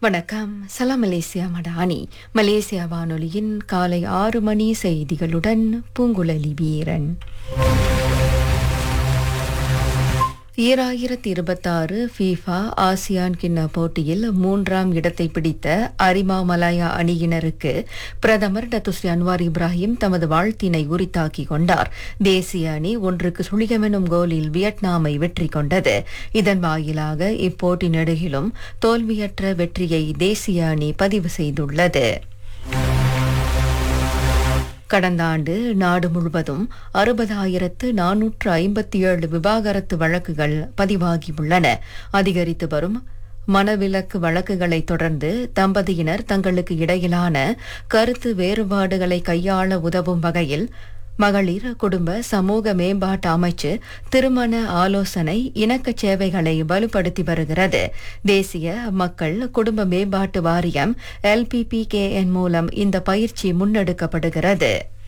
வணக்கம் சலாம் Malaysia Madani Malaysia வானொலியின் காலை ஆறு மணி செய்திகளுடன் பூங்குழலி வீரன் ஈராயிரத்தி இருபத்தாறு ஃபீஃபா ஆசியான் கிண்ண போட்டியில் மூன்றாம் இடத்தை பிடித்த அரிமா மலாயா அணியினருக்கு பிரதமர் டத்துஸ்ரீ அன்வார் இப்ராஹிம் தமது வாழ்த்தினை உரித்தாக்கிக் கொண்டார் தேசிய அணி ஒன்றுக்கு சுழிகமெனும் கோலில் வியட்நாமை வெற்றி கொண்டது இதன் வாயிலாக இப்போட்டி நெடுகிலும் தோல்வியற்ற வெற்றியை தேசிய அணி பதிவு செய்துள்ளது கடந்த ஆண்டு நாடு முழுவதும் அறுபதாயிரத்து நானூற்று ஐம்பத்தி ஏழு விவாகரத்து வழக்குகள் பதிவாகியுள்ளன அதிகரித்து வரும் மனவிலக்கு வழக்குகளை தொடர்ந்து தம்பதியினர் தங்களுக்கு இடையிலான கருத்து வேறுபாடுகளை கையாள உதவும் வகையில் மகளிர் குடும்ப சமூக மேம்பாட்டு அமைச்சு திருமண ஆலோசனை இணக்கச் சேவைகளை வலுப்படுத்தி வருகிறது தேசிய மக்கள் குடும்ப மேம்பாட்டு வாரியம் எல்பிபிகேஎன் மூலம் இந்த பயிற்சி முன்னெடுக்கப்படுகிறது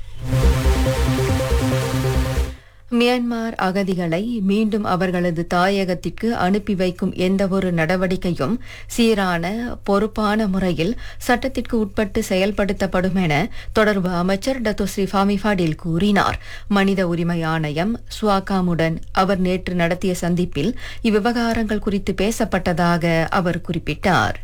மியான்மர் அகதிகளை மீண்டும் அவர்களது தாயகத்திற்கு அனுப்பி வைக்கும் எந்தவொரு நடவடிக்கையும் சீரான பொறுப்பான முறையில் சட்டத்திற்கு உட்பட்டு செயல்படுத்தப்படும் என தொடர்பு அமைச்சர் டத்தோஸ்ரீ ஃபாமிஃபாடில் கூறினார் மனித உரிமை ஆணையம் ஸ்வாகாமுடன் அவர் நேற்று நடத்திய சந்திப்பில் இவ்விவகாரங்கள் குறித்து பேசப்பட்டதாக அவர் குறிப்பிட்டார்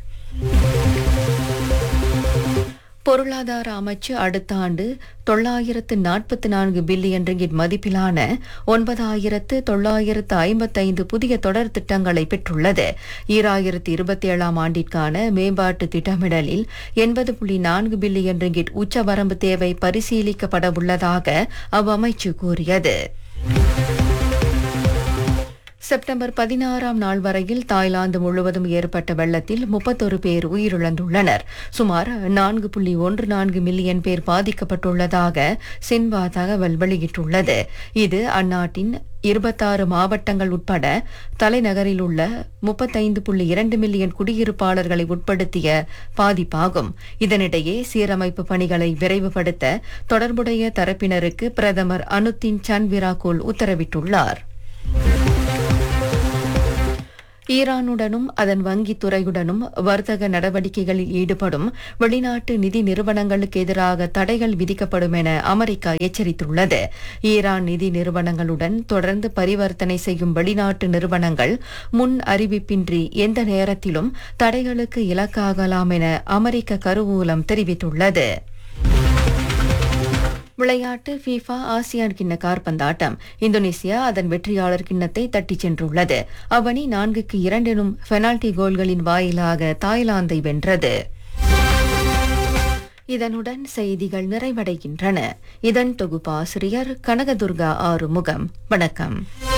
பொருளாதார அமைச்சு அடுத்த ஆண்டு தொள்ளாயிரத்து நாற்பத்தி நான்கு பில்லியன் ரிங்கிட் மதிப்பிலான ஒன்பதாயிரத்து தொள்ளாயிரத்து ஐம்பத்தைந்து புதிய தொடர் திட்டங்களை பெற்றுள்ளது ஈராயிரத்து இருபத்தி ஏழாம் ஆண்டிற்கான மேம்பாட்டு திட்டமிடலில் எண்பது புள்ளி நான்கு பில்லியன் ரிங்கிட் உச்சவரம்பு தேவை பரிசீலிக்கப்பட உள்ளதாக அவ்வமைச்சு கூறியது செப்டம்பர் பதினாறாம் நாள் வரையில் தாய்லாந்து முழுவதும் ஏற்பட்ட வெள்ளத்தில் முப்பத்தொரு பேர் உயிரிழந்துள்ளனர் சுமார் நான்கு புள்ளி ஒன்று நான்கு மில்லியன் பேர் பாதிக்கப்பட்டுள்ளதாக சின்வா தகவல் வெளியிட்டுள்ளது இது அந்நாட்டின் இருபத்தாறு மாவட்டங்கள் உட்பட தலைநகரில் உள்ள முப்பத்தைந்து புள்ளி இரண்டு மில்லியன் குடியிருப்பாளர்களை உட்படுத்திய பாதிப்பாகும் இதனிடையே சீரமைப்பு பணிகளை விரைவுபடுத்த தொடர்புடைய தரப்பினருக்கு பிரதமர் அனுத்தின் சன்விராகோல் உத்தரவிட்டுள்ளார் ஈரானுடனும் அதன் வங்கித் துறையுடனும் வர்த்தக நடவடிக்கைகளில் ஈடுபடும் வெளிநாட்டு நிதி நிறுவனங்களுக்கு எதிராக தடைகள் விதிக்கப்படும் என அமெரிக்கா எச்சரித்துள்ளது ஈரான் நிதி நிறுவனங்களுடன் தொடர்ந்து பரிவர்த்தனை செய்யும் வெளிநாட்டு நிறுவனங்கள் முன் அறிவிப்பின்றி எந்த நேரத்திலும் தடைகளுக்கு இலக்காகலாம் என அமெரிக்க கருவூலம் தெரிவித்துள்ளது விளையாட்டு ஃபீஃபா ஆசியான் கிண்ண கார்பந்தாட்டம் இந்தோனேசியா அதன் வெற்றியாளர் கிண்ணத்தை தட்டிச் சென்றுள்ளது அவனி நான்குக்கு இரண்டெனும் பெனால்டி கோல்களின் வாயிலாக தாய்லாந்தை வென்றது இதனுடன் செய்திகள் நிறைவடைகின்றன இதன் தொகுப்பாசிரியர் கனகதுர்கா ஆறுமுகம் வணக்கம்